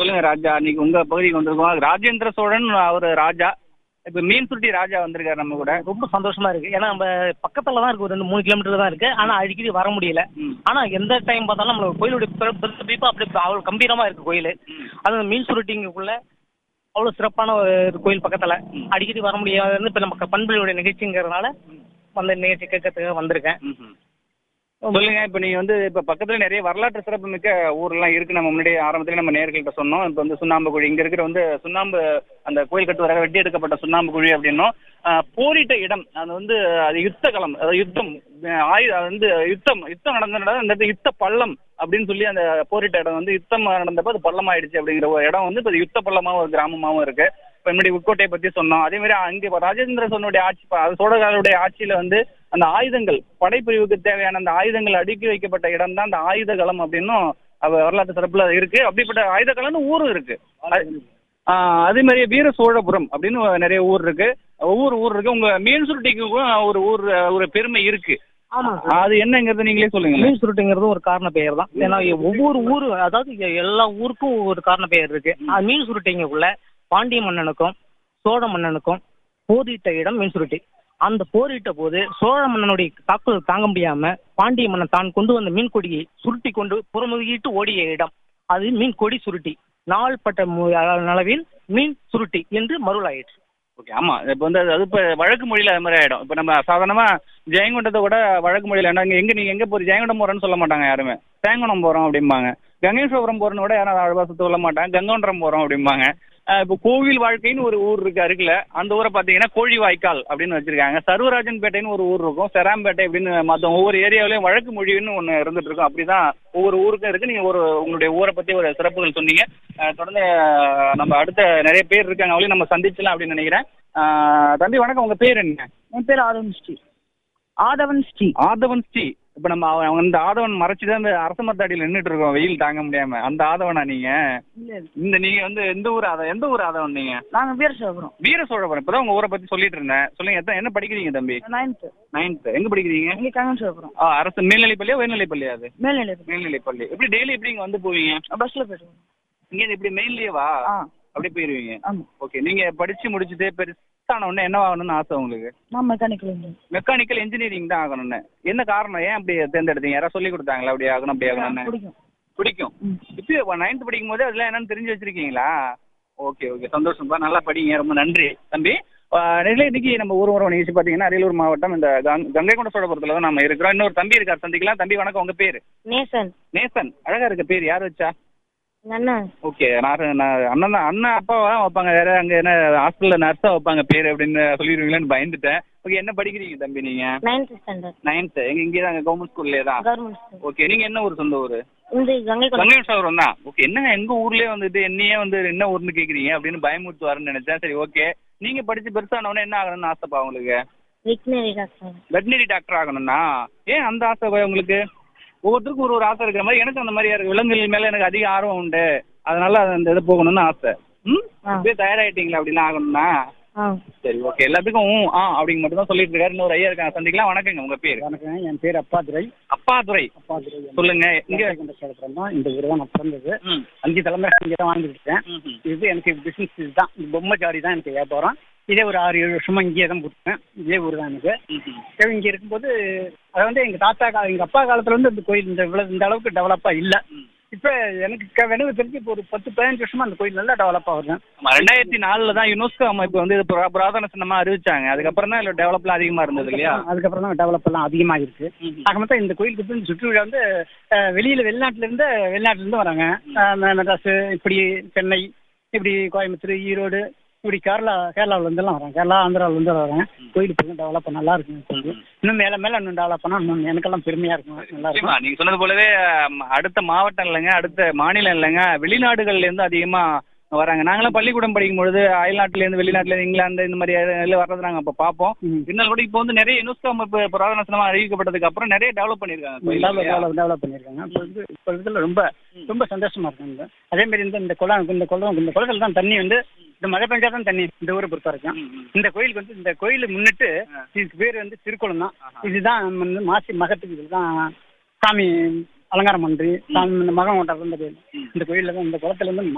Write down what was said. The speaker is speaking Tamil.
சொல்லுங்க ராஜா இன்னைக்கு உங்க பகுதிக்கு வந்திருக்கோம் ராஜேந்திர சோழன் அவர் ராஜா இப்ப மீன் சுருட்டி ராஜா வந்திருக்காரு நம்ம கூட ரொம்ப சந்தோஷமா இருக்கு ஏன்னா நம்ம பக்கத்துல தான் இருக்கு ஒரு ரெண்டு மூணு கிலோமீட்டர் தான் இருக்கு ஆனா அடிக்கடி வர முடியல ம். ஆனா எந்த டைம் பார்த்தாலும் நம்மளோட கோயிலுடைய பிரதிபா அப்படி அவ்வளவு கம்பீரமா இருக்கு கோயில் ம். அது மீன் சுருட்டிங்கக்குள்ள அவ்வளவு சிறப்பான ஒரு கோயில் பக்கத்துல அடிக்கடி வர முடியாது இப்ப நம்ம பண்புகளுடைய நிகழ்ச்சிங்கிறதுனால அந்த நிகழ்ச்சி கேட்கறதுக்கு வந்திருக்கேன் ம்ஹும். சொல்லுங்க இப்ப நீங்க வந்து இப்ப பக்கத்துல நிறைய வரலாற்று சிறப்பு மிக்க ஊர்லாம் இருக்கு நம்ம முன்னாடி ஆரம்பத்துல நம்ம நேர்கள்ட்ட சொன்னோம் இப்ப வந்து சுண்ணாம்பு குழி இங்க இருக்கிற வந்து சுண்ணாம்பு அந்த கோயில் கட்டுவதாக வெட்டி எடுக்கப்பட்ட சுண்ணாம்பு குழி அப்படின்னும் ஆஹ், போரிட்ட இடம் அது வந்து அது யுத்த களம் அதாவது யுத்தம் ஆஹ், ஆயு அது வந்து யுத்தம் யுத்தம் நடந்த இடம் அந்த இடத்துல யுத்த பள்ளம் அப்படின்னு சொல்லி அந்த போரிட்ட இடம் வந்து யுத்தம் நடந்தப்ப அது பள்ளம் ஆயிடுச்சு அப்படிங்கிற ஒரு இடம் வந்து இப்ப யுத்த பள்ளமாவும் ஒரு கிராமமாவும் இருக்கு இப்ப முன்னாடி உட்கோட்டையை பத்தி சொன்னோம் அதே மாதிரி அங்க இப்ப ராஜேந்திர சோழனுடைய ஆட்சி ப- அது சோழர்களுடைய ஆட்சியில வந்து அந்த ஆயுதங்கள் படைப்பிரிவுக்கு தேவையான அந்த ஆயுதங்கள் அடுக்கி வைக்கப்பட்ட இடம் தான் அந்த ஆயுத களம் அப்படின்னும் அவ வரலாற்று சிறப்புல இருக்கு அப்படிப்பட்ட ஆயுத களம்னு ஊரும் இருக்கு அது- ஆஹ் அதே மாதிரி வீர சோழபுரம் அப்படின்னு நிறைய ஊர் இருக்கு ஒவ்வொரு ஊர் இருக்கு உங்க மீன் சுருட்டிக்கும் ஒரு ஊர் ஒரு பெருமை இருக்கு ஆமா அது என்னங்கிறது நீங்களே சொல்லுங்க மீன் சுருட்டுங்கிறது ஒரு காரண பெயர் தான் ஏன்னா ஒவ்வொரு ஊரு அதாவது எ- எல்லா ஊருக்கும் ஒரு காரண பெயர் இருக்கு அது மீன் சுருட்டிங்கக்குள்ள பாண்டிய மன்னனுக்கும் சோழ மன்னனுக்கும் போரிட்ட இடம் மீன் சுருட்டி அந்த போரிட்ட போது சோழ மன்னனுடைய தாக்குதல் தாங்க முடியாம பாண்டிய மன்னன் தான் கொண்டு வந்த மீன் கொடியை சுருட்டி கொண்டு புறமுதுகிட்டு ஓடிய இடம் அது மீன் கொடி சுருட்டி நாள்பட்ட மு- அளவில் மீன் சுருட்டி என்று மருளாயிற்று ஓகே ஆமா இப்போ வந்து அது- அது இப்போ வழக்கு மொழியில அது மாதிரி ஆயிடும் இப்போ நம்ம சாதாரணமா ஜெயங்கொண்டத்தை விட வழக்கு மொழியில என்ன எங்க நீங்க எங்க போறீங்க ஜெயங்கொண்டம் போறேன்னு சொல்ல மாட்டாங்க யாருமே தேங்கணம் போறோம் அப்படிம்பாங்க கங்கேஸ்வரம் போறேன்னு கூட யாரும் அழுவாசத்து சொல்ல மாட்டாங்க கங்கொன்றம் போறோம் அப்படிம்பாங்க ஆஹ் இப்போ கோவில் வாழ்க்கைன்னு ஒரு ஊர் இருக்கு அருகில் அந்த ஊரை பார்த்தீங்கன்னா கோழி வாய்க்கால் அப்படின்னு வச்சிருக்காங்க சர்வராஜன் பேட்டைன்னு ஒரு ஊர் இருக்கும் செராம்பேட்டை அப்படின்னு மற்ற ஒவ்வொரு ஏரியாவிலையும் வழக்கு மொழின்னு ஒன்று இருந்துட்டு இருக்கும் அப்படிதான் ஒவ்வொரு ஊருக்கும் இருக்கு நீங்க ஒரு உங்களுடைய ஊரை பத்தி ஒரு சிறப்புகள் சொன்னீங்க ஆஹ் தொடர்ந்து ஆஹ் நம்ம அடுத்த நிறைய பேர் இருக்காங்க அவளையும் நம்ம சந்திச்சலாம் அப்படின்னு நினைக்கிறேன் ஆஹ் தம்பி வணக்கம் உங்க பேர் என்ன என் பேர் ஆதவன் ஸ்ரீ ஆதவன் ஸ்ரீ ஆதவன் ஸ்ரீ இப்ப நம்ம அவன் அவன் இந்த ஆதவன் மறைச்சுதான் இந்த அரச மரத்தடியில் நின்றுட்டு இருக்கோம் வெயில் தாங்க முடியாம அந்த ஆதவனா நீங்க இல்ல இல்ல. இந்த நீங்க வந்து எந்த ஊர் ஆத எந்த ஊர் ஆதவன் நீங்க நாங்க வீர சிவபுரம் வீர சோழபுரம் இப்பதான் உங்க ஊரை பத்தி சொல்லிட்டு இருந்தேன் சொல்லுங்க எத்தனை என்ன படிக்கிறீங்க தம்பி நைன்த்து நைன்த் எங்க படிக்கிறீங்க இங்க கங்கன் சிவபுரம் ஆ, அரசு மேல்நிலைப்பள்ளியா உயர்நிலைப்பள்ளியா அது மேல்நிலை மேல்நிலைப்பள்ளி எப்படி டெய்லி எப்படி இங்க வந்து போவீங்க பஸ்ல போயிடுவோம் இங்க இருந்து இப்படி மெயின்லயேவா ஆ அப்படி போயிருவீங்க ஆமா ஓகே நீங்க படிச்சு முடிச்சுட்டு பெருசான உடனே என்ன ஆகணும்னு ஆசை உங்களுக்கு நான் மெக்கானிக்கல் இன்ஜினியர் மெக்கானிக்கல் இன்ஜினியரிங் தான் ஆகணும்னு என்ன காரணம் ஏன் அப்படி தேர்ந்தெடுத்தீங்க யாராவது சொல்லி கொடுத்தாங்களா அப்படி ஆகணும் அப்படி ஆகணும்னு பிடிக்கும் பிடிக்கும் ம். இப்போ நைன்த் படிக்கும் போது அதெல்லாம் என்னன்னு தெரிஞ்சு வச்சிருக்கீங்களா ஓகே ஓகே சந்தோஷம்ப்பா நல்லா படிங்க ரொம்ப நன்றி தம்பி நெல்லை இன்னைக்கு நம்ம ஊர் உறவு நிகழ்ச்சி பார்த்தீங்கன்னா அரியலூர் மாவட்டம் இந்த கங் கங்கை கொண்ட சோழபுரத்தில் தான் நம்ம இருக்கிறோம் இன்னொரு தம்பி இருக்கார் சந்திக்கலாம் தம்பி வணக்கம் உங்க பேர் நேசன் நேசன் அழகா இருக்க பேர் யார் வச்சா எங்க அண்ணன் ஓகே நான் நான் அண்ணன் தான் அண்ணன் அப்பாவா வைப்பாங்க வேற அங்க என்ன ஹாஸ்பிட்டல்ல நர்ஸா வைப்பாங்க பேர் அப்படின்னு சொல்லிடுவீங்களேன்னு பயந்துட்டேன் ஓகே என்ன படிக்கிறீங்க தம்பி நீங்க நைன்த் ஸ்டாண்டர்ட் நைன்த் எங்க இங்கே தான் கவர்மெண்ட் ஸ்கூல்லே தான் கவர்மெண்ட் ஸ்கூல் ஓகே நீங்க என்ன ஊர் சொந்த ஊர் இந்த கங்கை கொண்ட கங்கை சோழபுரம் தான் ஓகே என்னங்க எங்க ஊர்லயே வந்துட்டு என்னையே வந்து என்ன ஊர்னு கேக்குறீங்க அப்படின்னு பயமுறுத்துவாருன்னு நினைச்சேன் சரி ஓகே நீங்க படிச்சு பெருசானவொடனே என்ன ஆகணும்னு ஆசைப்பா உங்களுக்கு வெட்டினரி டாக்டர் வெட்டினரி டாக்டர் ஆகணும்னா ஏன் அந்த ஆசை பா உங்களுக்கு ஒவ்வொருத்தருக்கும் ஒரு ஒரு ஆசை இருக்கிற மாதிரி எனக்கு அந்த மாதிரி இருக்கு விலங்குகள் மேல எனக்கு அதிக ஆர்வம் உண்டு அதனால அந்த இது போகணும்னு ஆசை ம் ஆ. அப்படியே தயாராயிட்டீங்களா அப்படிலாம் ஆகணும்னா ஆ சரி ஓகே எல்லாத்துக்கும் ஊ, ஆ அப்படிங்க மட்டும் தான் சொல்லிட்டு இருக்காரு இன்னொரு ஐயா இருக்காங்க சந்திக்கலாம் வணக்கங்க உங்க பேர் வணக்கம் என் பேர் அப்பாதுரை அப்பாதுரை அப்பாதுரை சொல்லுங்க இங்க கொண்ட சோழபுரம் தான் இந்த ஊர் தான் நான் பிறந்தது ம் அஞ்சு தலைமுறை இங்கே தான் வாழ்ந்துட்டு இருக்கேன் ம், ம். இது எனக்கு பிசினஸ் இதுதான் இந்த பொம்மை ஜாடி தான் எனக்கு வியாபாரம் இதே ஒரு ஆறு ஏழு வருஷமா இங்கேயே தான் கொடுத்தேன் இதே ஊர் தான் எனக்கு ம், ம். சரி, இங்க இருக்கும்போது அது வந்து எங்க தாத்தா கா எங்க அப்பா காலத்துல வந்து இந்த கோயில் இந்த இவ்வளவு இந்த அளவுக்கு டெவலப்பா இல்ல இப்ப எனக்கு க- எனக்கு தெரிஞ்சு இப்போ ஒரு பத்து பதினஞ்சு வருஷமா அந்த கோயில் நல்லா டெவலப்பா வருது ஆமா, ரெண்டாயிரத்தி நாலுல தான் யுனெஸ்கோ அமைப்பு வந்து இது புரா- புராதன சின்னமா அறிவிச்சாங்க அதுக்கப்புறம் தான் இதுல டெவலப்லாம் அதிகமா இருந்தது இல்லையா அதுக்கப்புறம் தான் டெவலப் எல்லாம் அதிகமாகிருக்கு ம், ம். ஆக மொத்தம் இந்த கோயிலுக்கு வந்து சுற்றுலா வந்து அஹ், வெளியில வெளிநாட்டுல இருந்து வெளிநாட்டுல இருந்து வராங்க அஹ், ம- மெட்ராஸ் இப்படி சென்னை இப்படி கோயம்புத்தூர் ஈரோடு இப்படி கேரளா கேரளாவுல இருந்தெல்லாம் வராங்க கேரளா ஆந்திராவுல இருந்து வராங்க கோயில் இப்போ டெவலப் நல்லா இருக்குங்க கோயில் இன்னும் மேல மேல இன்னும் டெவலப் பண்ணா இன்னும் எனக்கெல்லாம் பெருமையா இருக்கும் நல்லா நிச்சயமா இருக்கும் நீங்க சொன்னது போலவே அம், அடுத்த மாவட்டம் இல்லைங்க அடுத்த மாநிலம் இல்லைங்க வெளிநாடுகள்ல இருந்து அதிகமா வராங்க நாங்களாம் பள்ளிக்கூடம் படிக்கும் பொழுது அயல்நாட்டுல இருந்து வெளிநாட்டுல இருந்து இங்கிலாந்து இந்த மாதிரி இடத்துல வர்றது நாங்க அப்ப பார்ப்போம் ம். இருந்தாலும் கூட இப்போ வந்து நிறைய யுனெஸ்கோ அமைப்பு புராதன சின்னமா அறிவிக்கப்பட்டதுக்கு அப்புறம் நிறைய டெவலப் பண்ணிருக்காங்க கோயில் டெவலப் இல்லையா? டெவலப் டெவலப் பண்ணியிருக்காங்க இப்போ வந்து இப்போ இதில் ரொம்ப ரொம்ப சந்தோஷமா இருக்காங்க அதே மாதிரி இந்த இந்த குளம் இந்த குளம் இந்த குளத்துல தான் தண்ணி வந்து இந்த மழை பெஞ்சா தான் தண்ணி இந்த ஊரை பொறுத்த வரைக்கும் ம், ம். இந்த கோயிலுக்கு வந்து இந்த கோயில் முன்னிட்டு இதுக்கு பேர் வந்து திருக்குளம் தான் இதுதான் நம்ம வந்து மாசி மகத்துக்கு இதுதான் சாமி அலங்காரம் பண்ணி சாமி இந்த மகம் ஓட்டார் இந்த கோயில் இந்த கோயிலில் தான் இந்த குளத்துல இருந்து